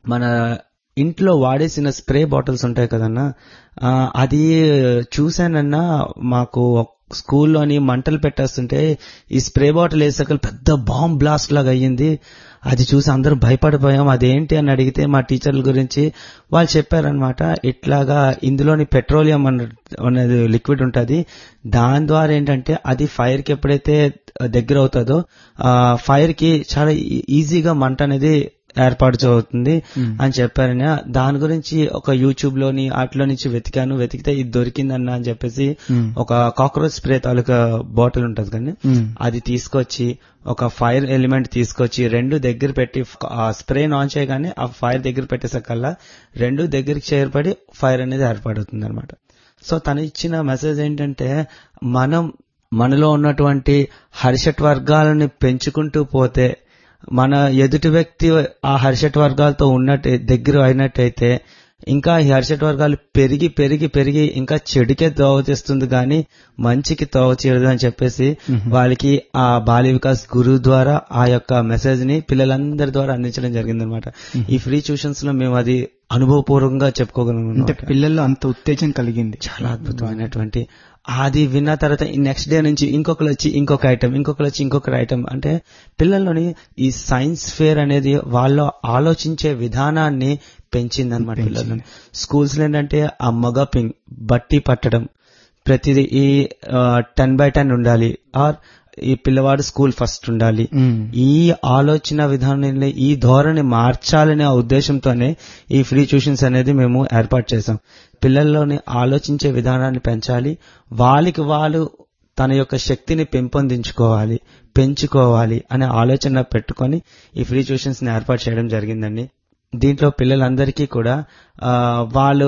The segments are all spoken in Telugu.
మన ఇంట్లో వాడేసిన స్ప్రే బాటిల్స్ ఉంటాయి కదన్నా ఆ, అది చూశానన్నా మాకు ఒక స్కూల్లోని మంటలు పెట్టేస్తుంటే ఈ స్ప్రే బాటిల్ వేసాక పెద్ద బాంబ్ బ్లాస్ట్ లాగా అయ్యింది అది చూసి అందరూ భయపడిపోయాం అదేంటి అని అడిగితే మా టీచర్ల గురించి వాళ్ళు చెప్పారనమాట ఇట్లాగా ఇందులోని పెట్రోలియం అన్న అనేది లిక్విడ్ ఉంటుంది దాని ద్వారా ఏంటంటే అది ఫైర్ కి ఎప్పుడైతే దగ్గర అవుతుందో ఆ ఫైర్ కి చాలా ఈ- ఈజీగా మంట అనేది ఏర్పాటు అవుతుంది అని చెప్పారని దాని గురించి ఒక యూట్యూబ్ లోని వాటిలో నుంచి వెతికాను వెతికితే ఇది దొరికిందన్న అని చెప్పేసి ఒక కాక్రోచ్ స్ప్రే తాలూకా బాటిల్ ఉంటుంది కానీ అది తీసుకొచ్చి ఒక ఫైర్ ఎలిమెంట్ తీసుకొచ్చి రెండు దగ్గర పెట్టి ఆ స్ప్రే ఆన్ చేయగానే ఆ ఫైర్ దగ్గర పెట్టేసకల్లా రెండు దగ్గరికి చేరుపడి ఫైర్ అనేది ఏర్పడుతుంది అనమాట సో తను ఇచ్చిన మెసేజ్ ఏంటంటే మనం మనలో ఉన్నటువంటి హర్షట్ వర్గాలని పెంచుకుంటూ పోతే మన ఎదుటి వ్యక్తి ఆ హర్షట్ వర్గాలతో ఉన్నట్టు దగ్గర అయినట్టయితే ఇంకా ఈ హర్షట్ వర్గాలు పెరిగి పెరిగి పెరిగి ఇంకా చెడుకే తోవ తెస్తుంది కానీ మంచికి తోవ చేయదు అని చెప్పేసి వాళ్ళకి ఆ బాల్య వికాస్ గురువు ద్వారా ఆ యొక్క మెసేజ్ ని పిల్లలందరి ద్వారా అందించడం జరిగిందనమాట ఈ ఫ్రీ ట్యూషన్స్ లో మేము అది అనుభవపూర్వకంగా చెప్పుకోగలం అంటే పిల్లల్లో అంత ఉత్తేజం కలిగింది చాలా అద్భుతమైనటువంటి అది విన్న తర్వాత నెక్స్ట్ డే నుంచి ఇంకొకరు వచ్చి ఇంకొక ఐటమ్ ఇంకొకరు వచ్చి ఇంకొక ఐటమ్ అంటే పిల్లల్లోని ఈ సైన్స్ ఫేర్ అనేది వాళ్ళు ఆలోచించే విధానాన్ని పెంచిందన్నమాట పిల్లల్ని స్కూల్స్ లో ఏంటంటే ఆ మగ పింగ్ బట్టి పట్టడం ప్రతిదీ ఈ టెన్ బై టెన్ ఉండాలి ఆర్ ఈ పిల్లవాడు స్కూల్ ఫస్ట్ ఉండాలి ఈ ఆలోచన విధానాన్ని ఈ ధోరణి మార్చాలనే ఉద్దేశంతోనే ఈ ఫ్రీ ట్యూషన్స్ అనేది మేము ఏర్పాటు చేశాం పిల్లల్లోని ఆలోచించే విధానాన్ని పెంచాలి వాళ్ళకి వాళ్ళు తన యొక్క శక్తిని పెంపొందించుకోవాలి పెంచుకోవాలి అనే ఆలోచన పెట్టుకొని ఈ ఫ్రీ ట్యూషన్స్ ని ఏర్పాటు చేయడం జరిగిందండి దీంట్లో పిల్లలందరికీ కూడా ఆ, వాళ్ళు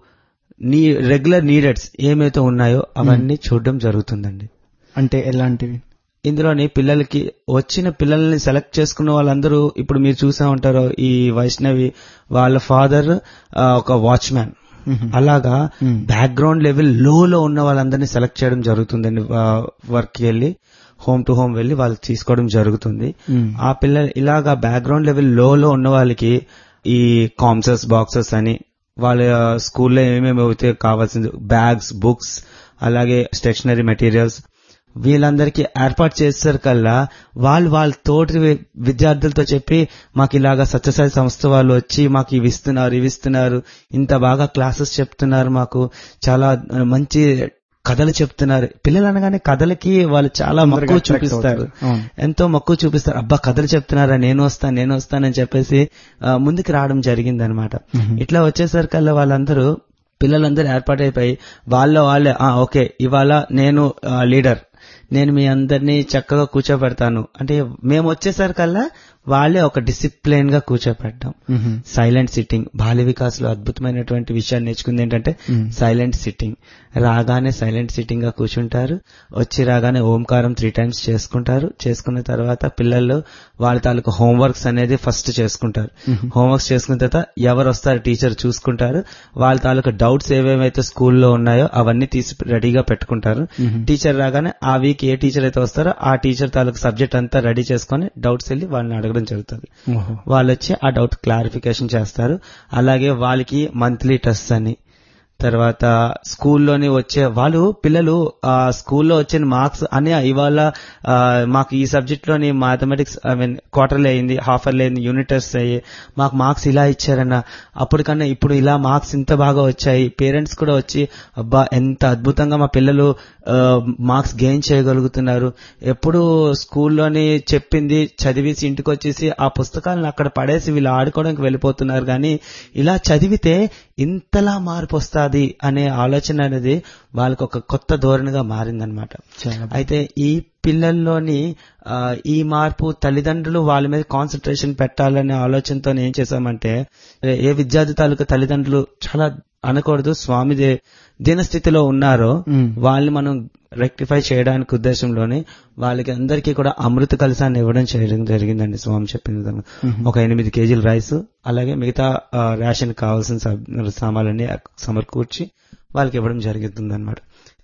నీ రెగ్యులర్ నీడెడ్స్ ఏమైతే ఉన్నాయో అవన్నీ చూడడం జరుగుతుందండి అంటే ఎలాంటివి ఇందులోని పిల్లలకి వచ్చిన పిల్లల్ని సెలెక్ట్ చేసుకున్న వాళ్ళందరూ ఇప్పుడు మీరు చూసా ఉంటారు ఈ వైష్ణవి వాళ్ళ ఫాదర్ ఒక వాచ్మ్యాన్ అలాగా బ్యాక్గ్రౌండ్ లెవెల్ లో లో ఉన్న వాళ్ళందరినీ సెలెక్ట్ చేయడం జరుగుతుందండి వర్క్ వెళ్ళి హోమ్ టు హోమ్ వెళ్ళి వాళ్ళు తీసుకోవడం జరుగుతుంది ఆ పిల్లలు ఇలాగా బ్యాక్గ్రౌండ్ లెవెల్ లో లో ఉన్న వాళ్ళకి ఈ కామ్సెస్ బాక్సెస్ అని వాళ్ళ స్కూల్లో ఏమేమి అయితే కావాల్సింది బ్యాగ్స్ బుక్స్ అలాగే స్టేషనరీ మెటీరియల్స్ వీళ్ళందరికీ ఏర్పాటు చేస్తారు కల్లా వాళ్ళు వాళ్ళ తోటి వి- విద్యార్థులతో చెప్పి మాకు ఇలాగా సత్యసాయి సంస్థ వాళ్ళు వచ్చి మాకు ఇవి ఇస్తున్నారు ఇవి ఇస్తున్నారు ఇంత బాగా క్లాసెస్ చెప్తున్నారు మాకు చాలా ఆ, మంచి కథలు చెప్తున్నారు పిల్లలు అనగానే కథలకి వాళ్ళు చాలా మక్కువ attract చూపిస్తారు అవుతారు. అవును. ఎంతో మక్కువ చూపిస్తారు అబ్బా కథలు చెప్తున్నారా నేను వస్తాను నేను వస్తానని చెప్పేసి ఆ, ముందుకు రావడం జరిగింది అనమాట ఇట్లా వచ్చేసరికల్లా వాళ్ళందరూ పిల్లలందరూ ఏర్పాటైపోయి వాళ్ళ వాళ్ళే "ఆ, ఓకే ఇవాళ నేను ఆ, లీడర్ నేను మీ అందరినీ చక్కగా కూర్చోబెడతాను అంటే మేము వచ్చేసరికల్లా వాళ్ళే ఒక డిసిప్లిన్ గా కూర్చోపెట్టాం సైలెంట్ సిట్టింగ్ బాల్య వికాస్ లో అద్భుతమైనటువంటి విషయాన్ని నేర్చుకుంది ఏంటంటే సైలెంట్ సిట్టింగ్ రాగానే సైలెంట్ సిట్టింగ్ గా కూర్చుంటారు వచ్చి రాగానే ఓంకారం త్రీ టైమ్స్ చేసుకుంటారు చేసుకున్న తర్వాత పిల్లలు వాళ్ళ తాలూకు హోంవర్క్స్ అనేది ఫస్ట్ చేసుకుంటారు హోంవర్క్స్ చేసుకున్న తర్వాత ఎవరు వస్తారు టీచర్ చూసుకుంటారు వాళ్ళ తాలూకు డౌట్స్ ఏవేమైతే స్కూల్లో ఉన్నాయో అవన్నీ తీసి రెడీగా పెట్టుకుంటారు టీచర్ రాగానే ఆ వీక్ ఏ టీచర్ అయితే వస్తారో ఆ టీచర్ తాలూకు సబ్జెక్ట్ అంతా రెడీ చేసుకొని డౌట్స్ వెళ్ళి వాళ్ళని అడగడం జరుగుతుంది ఓహో వాళ్ళు వచ్చి ఆ డౌట్ క్లారిఫికేషన్ చేస్తారు అలాగే వాళ్ళకి మంత్లీ టెస్ట్ అని తర్వాత స్కూల్లోని వచ్చే వాళ్ళు పిల్లలు ఆ స్కూల్లో వచ్చిన మార్క్స్ అని ఇవాళ ఆ, మాకు ఈ సబ్జెక్ట్ లోని మ్యాథమెటిక్స్ ఐ మీన్ క్వార్టర్లీ అయింది హాఫ్ అర్లీ అయింది యూనిట్ టెస్ట్ అయ్యి మాకు మార్క్స్ ఇలా ఇచ్చారన్న అప్పటికన్నా ఇప్పుడు ఇలా మార్క్స్ ఇంత బాగా వచ్చాయి పేరెంట్స్ కూడా వచ్చి అబ్బా ఎంత అద్భుతంగా మా పిల్లలు మార్క్స్ గెయిన్ చేయగలుగుతున్నారు ఎప్పుడు స్కూల్లోని చెప్పింది చదివేసి ఇంటికి వచ్చేసి ఆ పుస్తకాలను అక్కడ పడేసి వీళ్ళు ఆడుకోవడానికి వెళ్ళిపోతున్నారు కానీ ఇలా చదివితే ఇంతలా మార్పు వస్తుంది అనే ఆలోచన అనేది వాళ్ళకి ఒక కొత్త ధోరణిగా మారిందనమాట చాలా అయితే ఈ పిల్లల్లోని ఆ, ఈ మార్పు తల్లిదండ్రులు వాళ్ళ మీద కాన్సన్ట్రేషన్ పెట్టాలనే ఆలోచనతో ఏం చేశామంటే ఏ- ఏ విద్యార్థి తాలూకు తల్లిదండ్రులు చాలా అనకూడదు స్వామి దే- దీనస్థితిలో ఉన్నారో మ్మ్. వాళ్ళని మనం రెక్టిఫై చేయడానికి ఉద్దేశంలోనే వాళ్ళకి అందరికీ కూడా అమృత కలసాన్ని ఇవ్వడం చేయడం జరిగిందండి స్వామి చెప్పిన విధంగా ఒక ఎనిమిది కేజీల రైస్ అలాగే మిగతా ఆ, రేషన్ కావాల్సిన సబ్- సామాన్లన్నీ సమకూర్చి వాళ్ళకి ఇవ్వడం జరుగుతుంది అనమాట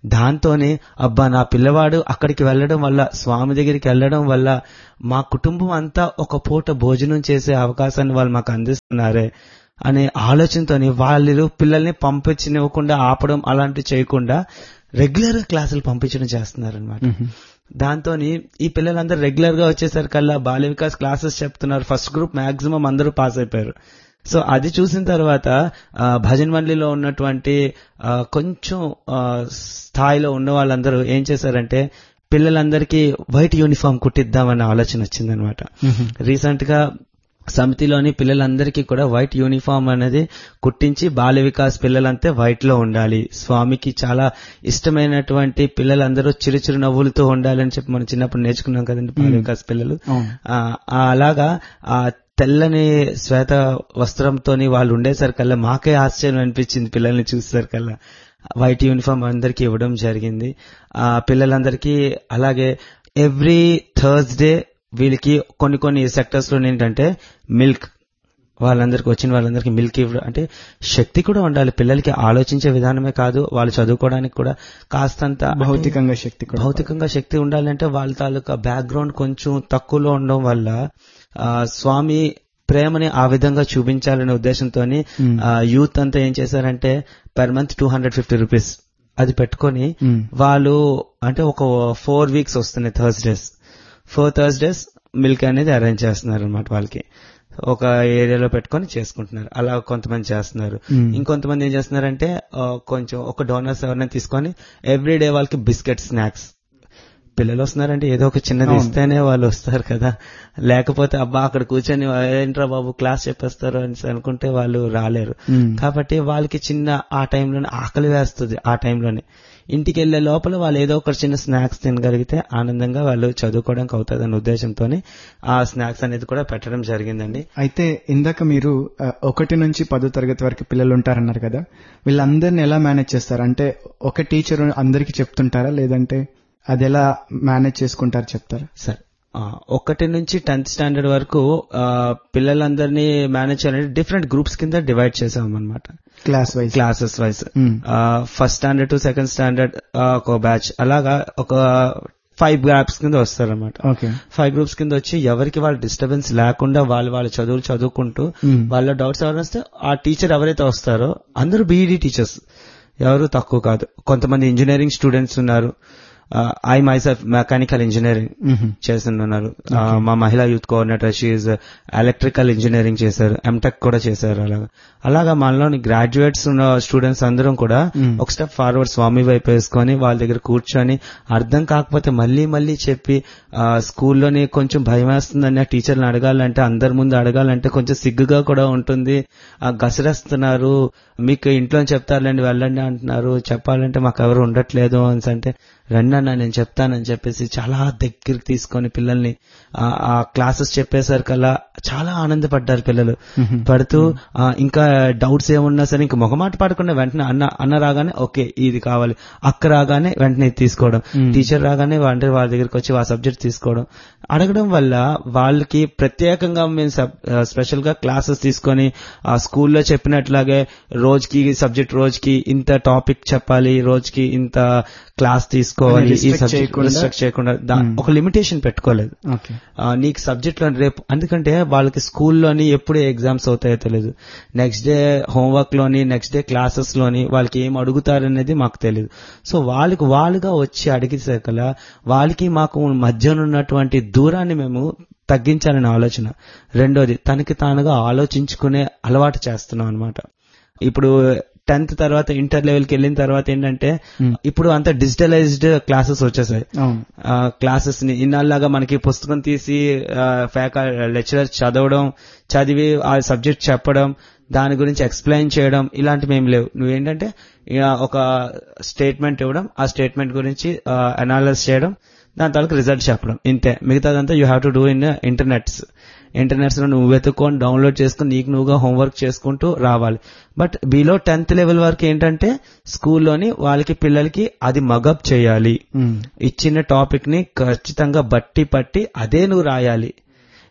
దాంతోనే అబ్బా నా పిల్లవాడు అక్కడికి వెళ్ళడం వల్ల స్వామి దగ్గరికి వెళ్ళడం వల్ల మా కుటుంబం అంతా ఒక పూట భోజనం చేసే అవకాశాన్ని వాళ్ళు మాకు అందిస్తున్నారే అనే ఆలోచనతోని వాళ్ళు పిల్లల్ని పంపించనివ్వకుండా ఆపడం అలాంటివి చేయకుండా రెగ్యులర్ గా క్లాసులు పంపించడం చేస్తున్నారనమాట దాంతో ఈ పిల్లలందరూ రెగ్యులర్ గా వచ్చేసరికల్లా బాల్య వికాస్ క్లాసెస్ చెప్తున్నారు ఫస్ట్ గ్రూప్ మాక్సిమం అందరూ పాస్ అయిపోయారు సో అది చూసిన తర్వాత ఆ, భజన్ మండలిలో ఉన్నటువంటి ఆ, కొంచెం ఆ, స్థాయిలో ఉన్న వాళ్ళందరూ ఏం చేశారంటే పిల్లలందరికీ వైట్ యూనిఫామ్ కుట్టిద్దామన్న ఆలోచన వచ్చిందనమాట రీసెంట్ గా సమితిలోని పిల్లలందరికీ కూడా వైట్ యూనిఫామ్ అనేది కుట్టించి బాల్య వికాస్ పిల్లలంతే వైట్ లో ఉండాలి స్వామికి చాలా ఇష్టమైనటువంటి పిల్లలందరూ చిరు చిరు నవ్వులతో ఉండాలని చెప్పి మనం చిన్నప్పుడు నేర్చుకున్నాం కదండి బాల్య వికాస్ పిల్లలు అవును. ఆ, ఆ అలాగా ఆ తెల్లని శ్వేత వస్త్రంతోని వాళ్ళు ఉండేసరికల్లా మాకే ఆశ్చర్యం అనిపించింది పిల్లల్ని చూసేసరికల్లా వైట్ యూనిఫామ్ అందరికీ ఇవ్వడం జరిగింది ఆ పిల్లలందరికీ అలాగే ఎవ్రీ థర్స్డే వీళ్ళకి కొన్ని కొన్ని సెక్టర్స్ లో ఏంటంటే మిల్క్ వాళ్ళందరికి వచ్చిన వాళ్ళందరికీ మిల్క్ ఇవ్వడం అంటే శక్తి కూడా ఉండాలి పిల్లలకి ఆలోచించే విధానమే కాదు వాళ్ళు చదువుకోవడానికి కూడా కాస్తంత అంటే- భౌతికంగా శక్తి కూడా భౌతికంగా శక్తి ఉండాలంటే వాళ్ళ తాలూకా బ్యాక్గ్రౌండ్ కొంచెం తక్కువలో ఉండడం వల్ల ఆ, స్వామి ప్రేమని ఆ విధంగా చూపించాలనే ఉద్దేశంతో Hmm. యూత్ అంతా ఏం చేశారంటే per month two hundred fifty rupees అది పెట్టుకొని Hmm. వాళ్ళు అంటే ఒక ఫోర్ వీక్స్ వస్తున్నాయి థర్స్డేస్ ఫోర్ థర్స్డేస్ మిల్క్ అనేది అరేంజ్ చేస్తున్నారు అనమాట వాళ్ళకి ఒక ఏరియాలో పెట్టుకొని చేసుకుంటున్నారు అలా కొంతమంది చేస్తున్నారు Hmm. ఇంకొంతమంది ఏం చేస్తున్నారంటే ఆ, కొంచెం ఒక డోనర్స్ ఎవరైనా తీసుకొని ఎవ్రీ డే వాళ్ళకి బిస్కెట్ స్నాక్స్ పిల్లలు వస్తున్నారంటే ఏదో ఒక చిన్నది అవును. ఇస్తేనే వాళ్ళు వస్తారు కదా లేకపోతే అబ్బా అక్కడ కూర్చొని ఏంట్రా బాబు క్లాస్ చెప్పేస్తారు అని అనుకుంటే వాళ్ళు రాలేరు Hmm. కాబట్టి వాళ్ళకి చిన్న ఆ టైంలోనే ఆకలి వేస్తుంది ఆ టైంలోనే ఇంటికి వెళ్లే లోపల వాళ్ళు ఏదో ఒక చిన్న స్నాక్స్ తినగలిగితే ఆనందంగా వాళ్ళు చదువుకోవడానికి అవుతుంది అనే ఉద్దేశంతో ఆ స్నాక్స్ అనేది కూడా పెట్టడం జరిగిందండి అయితే ఇందాక మీరు ఆ, ఒకటి నుంచి పదో తరగతి వరకు పిల్లలు ఉంటారన్నారు కదా వీళ్ళందరిని ఎలా మేనేజ్ చేస్తారు అంటే ఒక టీచర్ అందరికి చెప్తుంటారా లేదంటే అది ఎలా మేనేజ్ చేసుకుంటారు చెప్తారా సరే ఆ, ఒకటి నుంచి టెన్త్ స్టాండర్డ్ వరకు ఆ, పిల్లలందరినీ మేనేజ్ చేయాలంటే డిఫరెంట్ గ్రూప్స్ కింద డివైడ్ చేసాం అనమాట class wise classes wise Hmm. First standard to second standard ఒక బ్యాచ్ అలాగా ఒక ఫైవ్ గ్రాప్స్ కింద వస్తారన్నమాట ఓకే ఫైవ్ గ్రూప్స్ కింద వచ్చి ఎవరికి వాళ్ళ డిస్టర్బెన్స్ లేకుండా వాళ్ళు వాళ్ళ చదువులు చదువుకుంటూ Hmm. వాళ్ళ డౌట్స్ ఎవరైనా వస్తే ఆ టీచర్ ఎవరైతే వస్తారో అందరూ బీఈడి టీచర్స్ ఎవరు తక్కువ కాదు కొంతమంది ఇంజనీరింగ్ స్టూడెంట్స్ ఉన్నారు ఐ మైసెల్ఫ్ మెకానికల్ ఇంజనీరింగ్ మ్మ్. చేస్తున్నారు ఆ, మా మహిళా youth coordinator she electrical engineering చేశారు ఎంటెక్ కూడా చేశారు అలాగా అలాగా మనలోని గ్రాడ్యుయేట్స్ ఉన్న స్టూడెంట్స్ అందరం కూడా Hmm. ఒక స్టెప్ ఫార్వర్డ్ స్వామి వైపు వేసుకొని వాళ్ళ దగ్గర కూర్చొని అర్థం కాకపోతే మళ్ళీ మళ్ళీ చెప్పి ఆ, స్కూల్లోని కొంచెం భయం వేస్తుందని ఆ టీచర్ని అడగాలంటే అందరి ముందు అడగాలంటే కొంచెం సిగ్గుగా కూడా ఉంటుంది ఆ, గసరేస్తున్నారు మీకు ఇంట్లో చెప్తారులేండి వెళ్ళండి అంటున్నారు చెప్పాలంటే మాకు ఎవరు ఉండట్లేదు అని అంటే రండి అన్న నేను చెప్తానని చెప్పేసి చాలా దగ్గరికి తీసుకొని పిల్లల్ని ఆ, ఆ క్లాసెస్ చెప్పేసరికల్లా చాలా ఆనందపడ్డారు పిల్లలు పడుతూ ఆ, ఇంకా డౌట్స్ ఏమున్నా సరే ఇంకా మొగమాట పడకుండా వెంటనే అన్న అన్న రాగానే ఓకే ఇది కావాలి అక్క రాగానే వెంటనే ఇది తీసుకోవడం Hmm. టీచర్ రాగానే అంటే వాళ్ళ దగ్గరికి వచ్చి ఆ సబ్జెక్ట్ తీసుకోవడం అడగడం వల్ల వాళ్ళకి ప్రత్యేకంగా మేము స్పెషల్ గా క్లాసెస్ తీసుకొని ఆ స్కూల్లో చెప్పినట్లాగే రోజుకి సబ్జెక్ట్ రోజుకి ఇంత టాపిక్ చెప్పాలి రోజుకి ఇంత క్లాస్ తీసుకోవాలి ఈ Restrict సబ్జెక్ట్ చేయకుండా- రిస్ట్రిక్ట్ చేయకుండా దా- Hmm. ఒక లిమిటేషన్ పెట్టుకోలేదు ఓకే ఆ, నీకు సబ్జెక్ట్ లో రేపు ఎందుకంటే వాళ్ళకి స్కూల్లోని ఎప్పుడు ఎగ్జామ్స్ అవుతాయో తెలియదు నెక్స్ట్ డే హోంవర్క్ లోని నెక్స్ట్ డే క్లాసెస్ లోని వాళ్ళకి ఏం అడుగుతారనేది మాకు తెలియదు సో వాళ్ళకి వాళ్ళుగా వచ్చి అడిగేసరికల్లా వాళ్ళకి మాకు మధ్యన ఉన్నటువంటి దూరాన్ని మేము తగ్గించాలనే ఆలోచన రెండోది తనకి తానుగా ఆలోచించుకునే అలవాటు చేస్తున్నాం అనమాట ఇప్పుడు టెన్త్ తర్వాత ఇంటర్ లెవెల్కి వెళ్ళిన తర్వాత ఏంటంటే Hmm. ఇప్పుడు అంత డిజిటలైజ్డ్ క్లాసెస్ వచ్చేసాయి అవును క్లాసెస్ ని ఇన్నాళ్ళగా మనకి పుస్తకం తీసి ఫ్యాక లెక్చరర్ చదవడం చదివి ఆ సబ్జెక్ట్ చెప్పడం దాని గురించి ఎక్స్ప్లెయిన్ చేయడం ఇలాంటివి ఏం లేవు నువ్వేంటంటే ఇక ఒక స్టేట్మెంట్ ఇవ్వడం ఆ స్టేట్మెంట్ గురించి అనాలిసిస్ చేయడం దాని తాలూకు రిజల్ట్ చెప్పడం ఇంతే మిగతాదంతా you have to do in internets internets లో నువ్వు వెతుక్కొని డౌన్లోడ్ చేసుకుని నీకు నువ్వుగా హోంవర్క్ చేసుకుంటూ రావాలి బట్ బిలో టెన్త్ లెవెల్ వరకు ఏంటంటే స్కూల్లోని వాళ్ళకి పిల్లలకి అది మగప్ చేయాలి మ్మ్. ఇచ్చిన టాపిక్ ని ఖచ్చితంగా బట్టి పట్టి అదే నువ్వు రాయాలి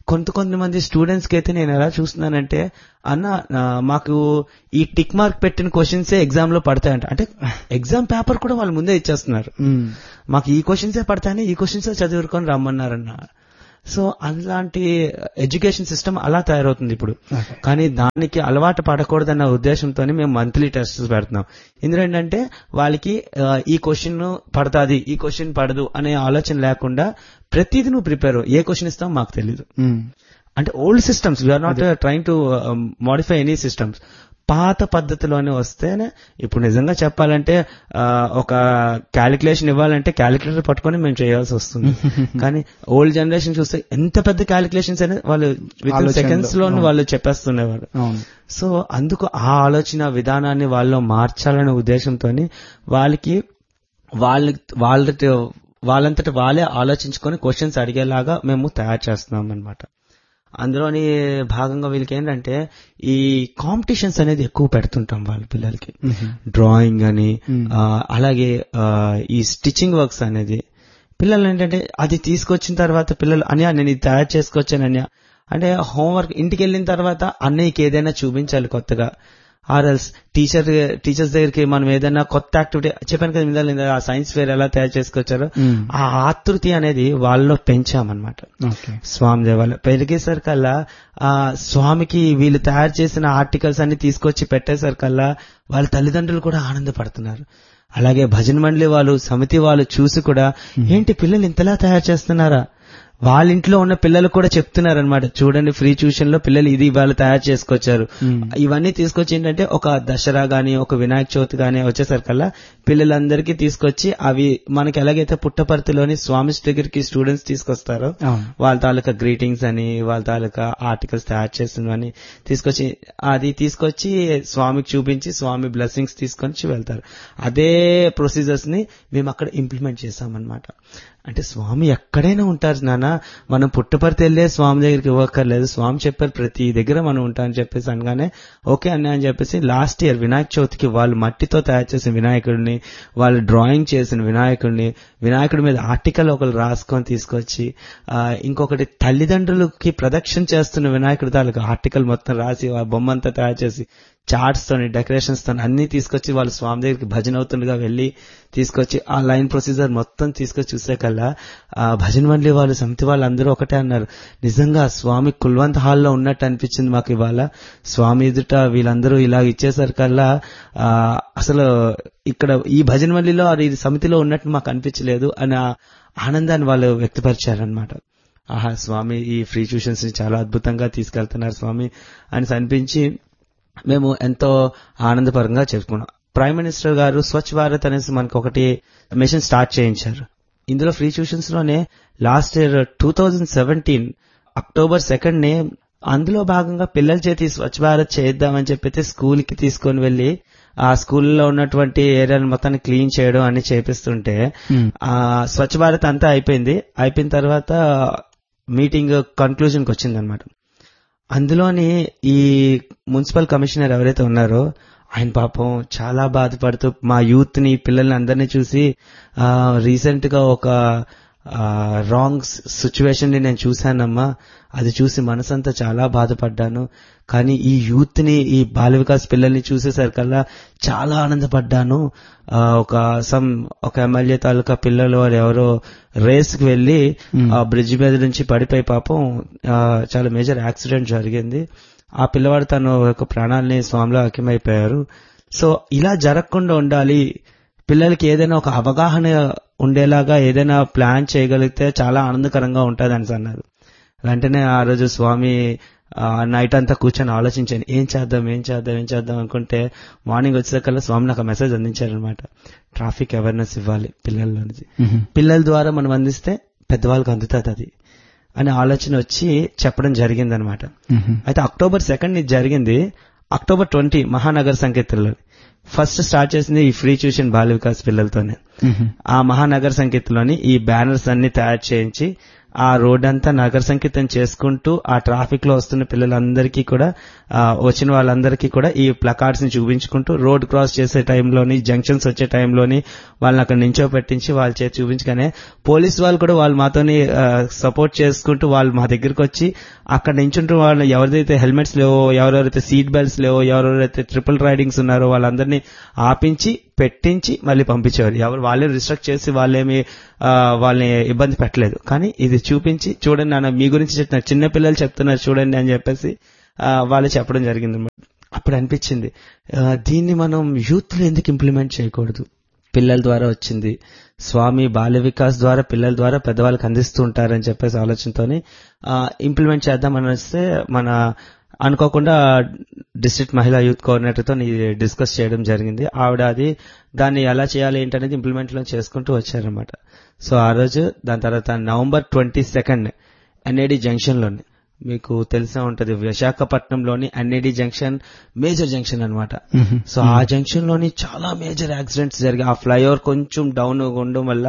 కొంత కొంతమంది స్టూడెంట్స్ కి అయితే నేను ఎలా చూస్తున్నానంటే అన్న ఆ, మాకు ఈ టిక్ మార్క్ పెట్టిన క్వశ్చన్సే ఎగ్జామ్ లో పడతాయంట అంటే ఎగ్జామ్ పేపర్ కూడా వాళ్ళు ముందే ఇచ్చేస్తున్నారు మ్మ్. మాకు ఈ క్వశ్చన్సే పడతాయని ఈ క్వశ్చన్సే చదువుకొని రమ్మన్నారన్న సో అలాంటి ఎడ్యుకేషన్ సిస్టమ్ అలా తయారవుతుంది ఇప్పుడు Okay. కానీ దానికి అలవాటు పడకూడదన్న ఉద్దేశంతోనే మేము మంత్లీ టెస్ట్స్ పెడుతున్నాం ఇందులో ఏంటంటే వాళ్ళకి ఆ, ఈ క్వశ్చన్ పడతాది ఈ క్వశ్చన్ పడదు అనే ఆలోచన లేకుండా ప్రతిదీ నువ్వు ప్రిపేర్ ఏ క్వశ్చన్ ఇస్తావు మాకు తెలియదు మ్మ్. అంటే old systems we're not trying to modify any systems పాత పద్ధతిలోనే వస్తేనే ఇప్పుడు నిజంగా చెప్పాలంటే ఆ, ఒక క్యాలిక్యులేషన్ ఇవ్వాలంటే క్యాలిక్యులేటర్ పట్టుకొని మేము చేయాల్సి వస్తుంది కానీ ఓల్డ్ జనరేషన్ చూస్తే ఎంత పెద్ద క్యాలిక్యులేషన్స్ అనేది వాళ్ళు విత్ ఆలోచనలో, సెకండ్స్ లో అవును. వాళ్ళు చెప్పేస్తున్నారు అవును సో అందుకు ఆ ఆలోచన విధానాన్ని వాళ్ళు మార్చాలనే ఉద్దేశంతో వాళ్ళకి వాళ్ళ వాళ్ళ వాళ్ళంతట వాళ్ళే ఆలోచించుకొని క్వశ్చన్స్ అడిగేలాగా మేము తయారు చేస్తున్నాం అనమాట అందులోని భాగంగా వీళ్ళకి ఏంటంటే ఈ కాంపిటీషన్స్ అనేది ఎక్కువ పెడుతుంటాం వాళ్ళ పిల్లలకి డ్రాయింగ్ అని Hmm. ఆ, అలాగే ఆ, ఈ స్టిచ్చింగ్ వర్క్స్ అనేది పిల్లలు ఏంటంటే అది తీసుకొచ్చిన తర్వాత పిల్లలు అన్యా నేను ఇది తయారు చేసుకొచ్చాను అన్యా అంటే హోంవర్క్ ఇంటికి వెళ్ళిన తర్వాత అన్నయ్యకి ఏదైనా చూపించాలి కొత్తగా ఆర్ఎల్స్ టీచర్ టీచర్స్ దగ్గరికి మనం ఏదైనా కొత్త యాక్టివిటీ చెప్పాను కదా ఇందాక ఇందాక ఆ సైన్స్ ఫేర్ ఎలా తయారు చేసుకొచ్చారో మ్మ్. ఆ ఆతృతి అనేది వాళ్ళలో పెంచామన్నమాట ఓకే స్వామి దేవాలయం పెరిగేసరికల్లా ఆ స్వామికి వీళ్ళు తయారు చేసిన ఆర్టికల్స్ అన్ని తీసుకొచ్చి పెట్టేసరికల్లా వాళ్ళ తల్లిదండ్రులు కూడా ఆనందపడుతున్నారు అలాగే భజన మండలి వాళ్ళు సమితి వాళ్ళు చూసి కూడా ఏంటి పిల్లలు ఇంతలా తయారు చేస్తున్నారా వాళ్ళ ఇంట్లో ఉన్న పిల్లలు కూడా చెప్తున్నారు అనమాట చూడండి ఫ్రీ ట్యూషన్ లో పిల్లలు ఇది వాళ్ళు తయారు చేసుకొచ్చారు మ్మ్. ఇవన్నీ తీసుకొచ్చి ఏంటంటే ఒక దసరా గాని ఒక వినాయక చవితి గాని వచ్చేసరికల్లా పిల్లలందరికీ తీసుకొచ్చి అవి మనకి ఎలాగైతే పుట్టపర్తిలోని స్వామి దగ్గరికి స్టూడెంట్స్ తీసుకొస్తారో అవును వాళ్ళ తాలూకా గ్రీటింగ్స్ అని వాళ్ళ తాలూకా ఆర్టికల్స్ తయారు చేసినవని తీసుకొచ్చి అది తీసుకొచ్చి స్వామికి చూపించి స్వామి బ్లెస్సింగ్స్ తీసుకొని వెళ్తారు అదే ప్రొసీజర్స్ ని మేము అక్కడ ఇంప్లిమెంట్ చేసామన్నమాట అంటే స్వామి ఎక్కడైనా ఉంటారు నాన్న మనం పుట్టపర్తి వెళ్ళే స్వామి దగ్గరికి ఇవ్వక్కర్లేదు స్వామి చెప్పారు ప్రతి దగ్గర మనం ఉంటామని చెప్పేసి అనగానే ఓకే అన్న అని చెప్పేసి లాస్ట్ ఇయర్ వినాయక చవితికి వాళ్ళు మట్టితో తయారు చేసిన వినాయకుడిని వాళ్ళు డ్రాయింగ్ చేసిన వినాయకుడిని వినాయకుడి మీద ఆర్టికల్ ఒకరు రాసుకొని తీసుకొచ్చి ఆ, ఇంకొకటి తల్లిదండ్రులకి ప్రదక్షిణ చేస్తున్న వినాయకుడి తాలూకు ఆర్టికల్ మొత్తం రాసి ఆ బొమ్మంతా తయారు చేసి చార్ట్స్ తోని డెకరేషన్స్ తోని అన్ని తీసుకొచ్చి వాళ్ళు స్వామి దగ్గరికి భజన అవుతుండగా వెళ్ళి తీసుకొచ్చి ఆ లైన్ ప్రొసీజర్ మొత్తం తీసుకొచ్చి చూసేకల్లా ఆ భజన మండలి వాళ్ళు సమితి వాళ్ళు అందరూ ఒకటే అన్నారు నిజంగా స్వామి కుల్వంత్ హాల్లో ఉన్నట్టు అనిపించింది మాకు ఇవాళ స్వామి ఎదుట వీళ్ళందరూ ఇలా ఇచ్చేసరికల్లా ఆ, అసలు ఇక్కడ ఈ భజన మండలిలో అది ఇది సమితిలో ఉన్నట్టు మాకు అనిపించలేదు అని ఆ ఆనందాన్ని వాళ్ళు వ్యక్తపరిచారనమాట ఆహా స్వామి ఈ ఫ్రీ ట్యూషన్స్ ని చాలా అద్భుతంగా తీసుకెళ్తున్నారు స్వామి అని అనిపించి మేము ఎంతో ఆనందపరంగా చెప్పుకున్నాం ప్రైమ్ మినిస్టర్ గారు స్వచ్ఛ భారత్ అనేసి మనకు ఒకటి మిషన్ స్టార్ట్ చేయించారు ఇందులో ఫ్రీ ట్యూషన్స్ లోనే last year two thousand seventeen October second నే అందులో భాగంగా పిల్లల చేతి స్వచ్ఛ భారత్ చేద్దామని చెప్పైతే స్కూల్ కి తీసుకొని వెళ్లి ఆ స్కూల్లో ఉన్నటువంటి ఏరియాని మొత్తాన్ని క్లీన్ చేయడం అని చేపిస్తుంటే మ్మ్. ఆ స్వచ్ఛ భారత్ అంతా అయిపోయింది అయిపోయిన తర్వాత మీటింగ్ కన్క్లూజన్ కి వచ్చిందనమాట అందులోని ఈ మున్సిపల్ కమిషనర్ ఎవరైతే ఉన్నారో ఆయన పాపం చాలా బాధపడుతూ మా యూత్ ని పిల్లల్ని అందరినీ చూసి ఆ రీసెంట్ గా ఒక రాంగ్ సిచ్యువేషన్ ని నేను చూశానమ్మా అది చూసి మనసంతా చాలా బాధపడ్డాను కానీ ఈ యూత్ ని ఈ బాల వికాస్ పిల్లల్ని చూసేసరికల్లా చాలా ఆనందపడ్డాను ఆ, ఒక సమ్ ఒక ఎమ్మెల్యే తాలూకా పిల్లలు వారు ఎవరో రేస్ కి వెళ్లి Hmm. ఆ బ్రిడ్జ్ మీద నుంచి పడిపోయి పాపం ఆ, చాలా మేజర్ యాక్సిడెంట్ జరిగింది ఆ పిల్లవాడు తను యొక్క ప్రాణాలని స్వామిలో హక్యమైపోయారు సో ఇలా జరగకుండా ఉండాలి పిల్లలకి ఏదైనా ఒక అవగాహన ఉండేలాగా ఏదైనా ప్లాన్ చేయగలిగితే చాలా ఆనందకరంగా ఉంటుంది అని అన్నారు వెంటనే ఆ రోజు స్వామి నైట్ అంతా కూర్చొని ఆలోచించాను ఏం చేద్దాం ఏం చేద్దాం ఏం చేద్దాం అనుకుంటే మార్నింగ్ వచ్చేసరికల్లా స్వామి నాకు మెసేజ్ అందించారనమాట ట్రాఫిక్ అవేర్నెస్ ఇవ్వాలి పిల్లల్లో నుంచి మ్మ్. పిల్లల ద్వారా మనం అందిస్తే పెద్దవాళ్ళకి అందుతుంది అది అనే ఆలోచన వచ్చి చెప్పడం జరిగిందనమాట మ్మ్. అయితే అక్టోబర్ సెకండ్ ఇది జరిగింది అక్టోబర్ ట్వంటీ మహానగర్ సంకేతంలో ఫస్ట్ స్టార్ట్ చేసింది ఈ ఫ్రీ ట్యూషన్ బాల వికాస్ పిల్లలతోనే మ్మ్. ఆ మహానగర్ సంకేతంలోని ఈ బ్యానర్స్ అన్ని తయారు చేయించి ఆ రోడ్ అంతా నగర సంకీర్తన చేసుకుంటూ ఆ ట్రాఫిక్ లో వస్తున్న పిల్లలందరికీ కూడా ఆ, వచ్చిన వాళ్ళందరికీ కూడా ఈ ప్లకార్డ్స్ ని చూపించుకుంటూ రోడ్ క్రాస్ చేసే టైంలోని జంక్షన్స్ వచ్చే టైంలోని వాళ్ళని అక్కడ నించో పెట్టించి వాళ్ళ చేతి చూపించగానే పోలీస్ వాళ్ళు కూడా వాళ్ళు మాతోని సపోర్ట్ చేసుకుంటూ వాళ్ళు మా దగ్గరికి వచ్చి అక్కడ నించుంటూ వాళ్ళు ఎవరిదైతే హెల్మెట్స్ లేవో ఎవరెవరైతే సీట్ బెల్ట్స్ లేవో ఎవరెవరైతే ట్రిపుల్ రైడింగ్స్ ఉన్నారో వాళ్ళందరినీ ఆపించి పెట్టించి మళ్ళీ పంపించేవారు ఎవరు వాళ్ళే రిస్ట్రక్ట్ చేసి వాళ్ళేమి ఆ, వాళ్ళని ఇబ్బంది పెట్టలేదు కానీ ఇది చూపించి చూడండి నాన్న మీ గురించి చెప్తున్నారు చిన్న పిల్లలు చెప్తున్నారు చూడండి అని చెప్పేసి ఆ, వాళ్ళు చెప్పడం జరిగింది అప్పుడు అనిపించింది ఆ, దీన్ని మనం యూత్ లో ఎందుకు ఇంప్లిమెంట్ చేయకూడదు పిల్లల ద్వారా వచ్చింది స్వామి బాల్య వికాస్ ద్వారా పిల్లల ద్వారా పెద్దవాళ్ళకి అందిస్తూ ఉంటారని చెప్పేసి ఆలోచనతోని ఇంప్లిమెంట్ చేద్దామని వస్తే మన అనుకోకుండా డిస్ట్రిక్ట్ మహిళా యూత్ కోఆర్డినేటర్ తో డిస్కస్ చేయడం జరిగింది ఆవిడ అది దాన్ని ఎలా చేయాలి ఏంటనేది ఇంప్లిమెంట్ లో చేసుకుంటూ వచ్చారనమాట సో ఆ రోజు దాని తర్వాత November twenty second NAD junction లోని మీకు తెలిసే ఉంటది విశాఖపట్నంలోని ఎన్ఏడి జంక్షన్ మేజర్ జంక్షన్ అన్నమాట సో ఆ జంక్షన్ లోని చాలా మేజర్ యాక్సిడెంట్స్ జరిగాయి ఆ ఫ్లైఓవర్ కొంచెం డౌన్ ఉండడం వల్ల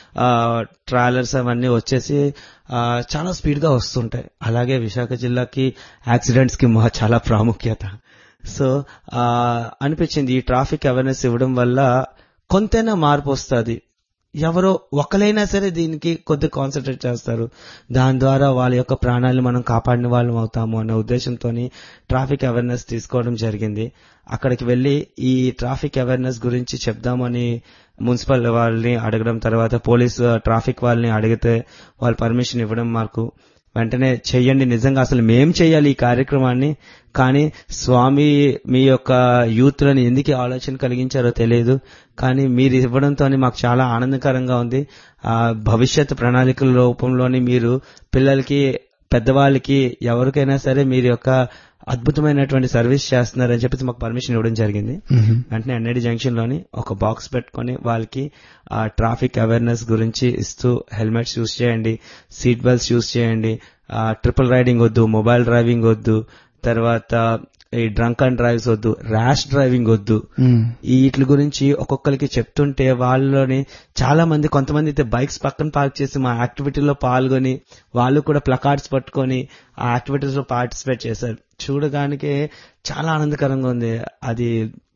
ట్రావెలర్స్ అవన్నీ వచ్చేసి ఆ, చాలా స్పీడ్ గా వస్తుంటాయి అలాగే విశాఖ జిల్లాకి యాక్సిడెంట్స్ కి మా చాలా ప్రాముఖ్యత సో ఆ, అనిపించింది ఈ ట్రాఫిక్ అవేర్నెస్ ఇవ్వడం వల్ల కొంతైనా మార్పు వస్తుంది ఎవరో ఒకలైనా సరే దీనికి కొద్ది కాన్సన్ట్రేట్ చేస్తారు దాని ద్వారా వాళ్ళ యొక్క ప్రాణాలను మనం కాపాడిన వాళ్ళం అవుతాము అనే ఉద్దేశంతో ట్రాఫిక్ అవేర్నెస్ తీసుకోవడం జరిగింది అక్కడికి వెళ్లి ఈ ట్రాఫిక్ అవేర్నెస్ గురించి చెప్దామని మున్సిపల్ వాళ్ళని అడగడం తర్వాత పోలీస్ ట్రాఫిక్ వాళ్ళని అడిగితే వాళ్ళు పర్మిషన్ ఇవ్వడం మాకు వెంటనే చెయ్యండి నిజంగా అసలు మేం చేయాలి ఈ కార్యక్రమాన్ని కానీ స్వామి మీ యొక్క యూత్ లను ఎందుకు ఈ ఆలోచన కలిగించారో తెలియదు కానీ మీరు ఇవ్వడంతో మాకు చాలా ఆనందకరంగా ఉంది ఆ భవిష్యత్ ప్రణాళికల రూపంలోని మీరు పిల్లలకి పెద్దవాళ్ళకి ఎవరికైనా సరే మీరు యొక్క అద్భుతమైనటువంటి సర్వీస్ చేస్తున్నారని చెప్పేసి మాకు పర్మిషన్ ఇవ్వడం జరిగింది వెంటనే ఎన్ఐడి జంక్షన్ లోని ఒక బాక్స్ పెట్టుకొని వాళ్ళకి ఆ ట్రాఫిక్ అవేర్నెస్ గురించి ఇస్తూ హెల్మెట్స్ యూస్ చేయండి సీట్ బెల్ట్స్ యూస్ చేయండి ఆ ట్రిపుల్ రైడింగ్ వద్దు మొబైల్ డ్రైవింగ్ వద్దు తర్వాత ఈ డ్రంక్ అండ్ డ్రైవ్స్ వద్దు ర్యాష్ డ్రైవింగ్ వద్దు ఈ వీటి గురించి ఒక్కొక్కరికి చెప్తుంటే వాళ్ళలోని చాలా మంది కొంతమంది అయితే బైక్స్ పక్కన పార్క్ చేసి మా యాక్టివిటీలో పాల్గొని వాళ్ళు కూడా ప్లకార్డ్స్ పట్టుకొని ఆ యాక్టివిటీస్ లో పార్టిసిపేట్ చేశారు చూడడానికి చాలా ఆనందకరంగా ఉంది అది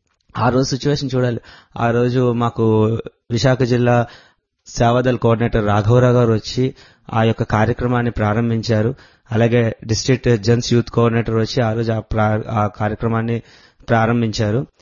ఆ రోజు సిచ్యువేషన్ చూడాలి ఆ రోజు మాకు విశాఖ జిల్లా సేవాదల్ కోఆర్డినేటర్ రాఘవరావు గారు వచ్చి ఆ యొక్క కార్యక్రమాన్ని ప్రారంభించారు అలాగే డిస్ట్రిక్ట్ జన్స్ యూత్ కోఆర్డినేటర్ వచ్చి ఆ రోజు ఆ ప్రా- ఆ కార్యక్రమాన్ని ప్రారంభించారు